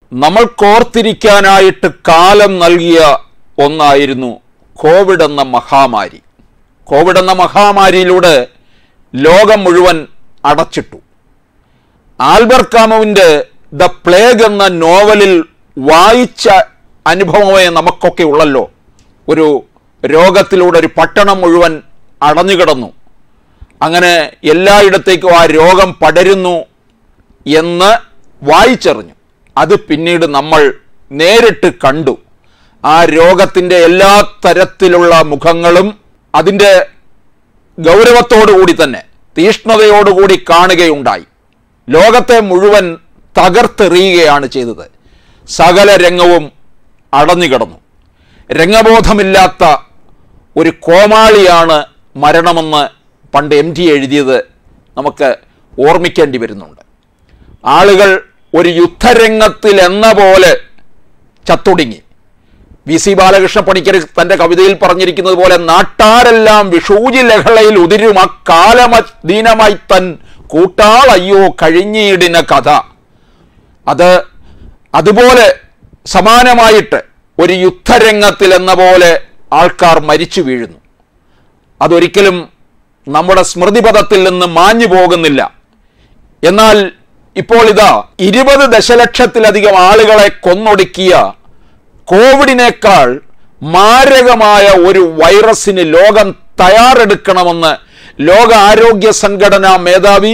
നമ്മൾ കോർത്തിരിക്കാനായിട്ട് കാലം നൽകിയ ഒന്നായിരുന്നു കോവിഡ് എന്ന മഹാമാരി കോവിഡ് എന്ന മഹാമാരിയിലൂടെ ലോകം മുഴുവൻ അടച്ചിട്ടു ആൽബർ കാമുവിൻ്റെ ദ പ്ലേഗ് എന്ന നോവലിൽ വായിച്ച അനുഭവമേ നമുക്കൊക്കെ ഉള്ളല്ലോ ഒരു രോഗത്തിലൂടെ ഒരു പട്ടണം മുഴുവൻ അടഞ്ഞുകിടന്നു അങ്ങനെ എല്ലായിടത്തേക്കും ആ രോഗം പടരുന്നു എന്ന് വായിച്ചറിഞ്ഞു അത് പിന്നീട് നമ്മൾ നേരിട്ട് കണ്ടു ആ രോഗത്തിൻ്റെ എല്ലാ തരത്തിലുള്ള മുഖങ്ങളും അതിൻ്റെ ഗൗരവത്തോടുകൂടി തന്നെ തീഷ്ണതയോടുകൂടി കാണുകയുണ്ടായി ലോകത്തെ മുഴുവൻ തകർത്തെറിയുകയാണ് ചെയ്തത് സകല രംഗവും അടഞ്ഞുകിടന്നു രംഗബോധമില്ലാത്ത ഒരു കോമാളിയാണ് മരണമെന്ന് പണ്ട് എം ടി എഴുതിയത് നമുക്ക് ഓർമ്മിക്കേണ്ടി വരുന്നുണ്ട് ആളുകൾ ഒരു യുദ്ധരംഗത്തിൽ എന്ന പോലെ ചത്തൊടുങ്ങി വി സി ബാലകൃഷ്ണ പണിക്കർ തൻ്റെ കവിതയിൽ പറഞ്ഞിരിക്കുന്നത് പോലെ നാട്ടാരെല്ലാം വിഷൂജി ലഹളയിൽ ഉതിരും അക്കാലമദീനമായി തൻ കൂട്ടാളയ്യോ കഴിഞ്ഞിടിന കഥ അത് അതുപോലെ സമാനമായിട്ട് ഒരു യുദ്ധരംഗത്തിൽ എന്ന പോലെ ആൾക്കാർ മരിച്ചു വീഴുന്നു അതൊരിക്കലും നമ്മുടെ സ്മൃതിപഥത്തിൽ നിന്ന് മാഞ്ഞു പോകുന്നില്ല എന്നാൽ ഇപ്പോൾ ഇതാ ഇരുപത് ദശലക്ഷത്തിലധികം ആളുകളെ കൊന്നൊടുക്കിയ കോവിഡിനേക്കാൾ മാരകമായ ഒരു വൈറസിന് ലോകം തയ്യാറെടുക്കണമെന്ന് ലോക ആരോഗ്യ സംഘടനാ മേധാവി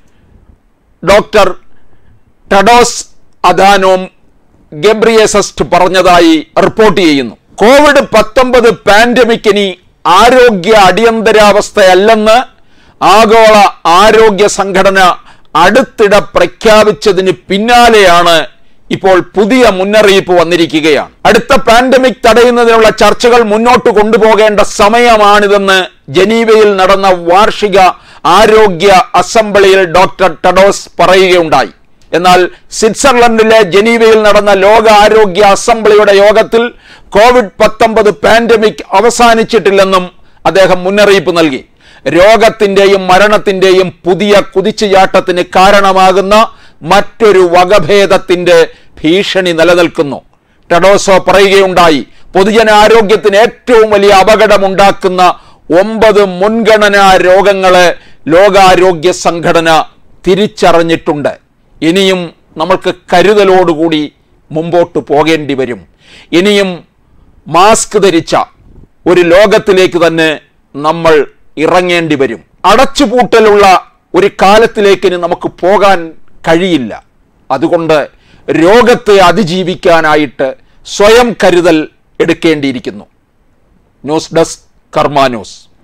ഡോക്ടർ ടഡോസ് അദാനോം ഗബ്രിയസസ്റ്റ് പറഞ്ഞതായി റിപ്പോർട്ട് ചെയ്യുന്നു കോവിഡ് പത്തൊമ്പത് പാൻഡമിക് ഇനി ആരോഗ്യ അടിയന്തരാവസ്ഥയല്ലെന്ന് ആഗോള ആരോഗ്യ സംഘടന അടുത്തിടെ പ്രഖ്യാപിച്ചതിന് പിന്നാലെയാണ് ഇപ്പോൾ പുതിയ മുന്നറിയിപ്പ് വന്നിരിക്കുകയാണ് അടുത്ത പാൻഡമിക് തടയുന്നതിനുള്ള ചർച്ചകൾ മുന്നോട്ട് കൊണ്ടുപോകേണ്ട സമയമാണിതെന്ന് ജനീവയിൽ നടന്ന വാർഷിക ആരോഗ്യ അസംബ്ലിയിൽ ഡോക്ടർ ടഡോസ് പറയുകയുണ്ടായി എന്നാൽ സ്വിറ്റ്സർലൻഡിലെ ജനീവയിൽ നടന്ന ലോക ആരോഗ്യ അസംബ്ലിയുടെ യോഗത്തിൽ കോവിഡ് പത്തൊമ്പത് പാൻഡമിക് അവസാനിച്ചിട്ടില്ലെന്നും അദ്ദേഹം മുന്നറിയിപ്പ് നൽകി രോഗത്തിന്റെയും മരണത്തിന്റെയും പുതിയ കുതിച്ചുചാട്ടത്തിന് കാരണമാകുന്ന മറ്റൊരു വകഭേദത്തിന്റെ ഭീഷണി നിലനിൽക്കുന്നു ടെഡോസോ പറയുകയുണ്ടായി പൊതുജനാരോഗ്യത്തിന് ഏറ്റവും വലിയ അപകടമുണ്ടാക്കുന്ന ഒമ്പത് മുൻഗണനാ രോഗങ്ങളെ ലോകാരോഗ്യ സംഘടന തിരിച്ചറിഞ്ഞിട്ടുണ്ട് ഇനിയും നമ്മൾക്ക് കരുതലോടുകൂടി മുമ്പോട്ട് പോകേണ്ടി വരും ഇനിയും മാസ്ക് ധരിച്ച ഒരു ലോകത്തിലേക്ക് തന്നെ നമ്മൾ ഇറങ്ങേണ്ടി വരും അടച്ചുപൂട്ടലുള്ള ഒരു കാലത്തിലേക്ക് ഇനി നമുക്ക് പോകാൻ കഴിയില്ല അതുകൊണ്ട് രോഗത്തെ അതിജീവിക്കാനായിട്ട് സ്വയം കരുതൽ എടുക്കേണ്ടിയിരിക്കുന്നു ന്യൂസ് ഡെസ്ക് കർമ്മ ന്യൂസ്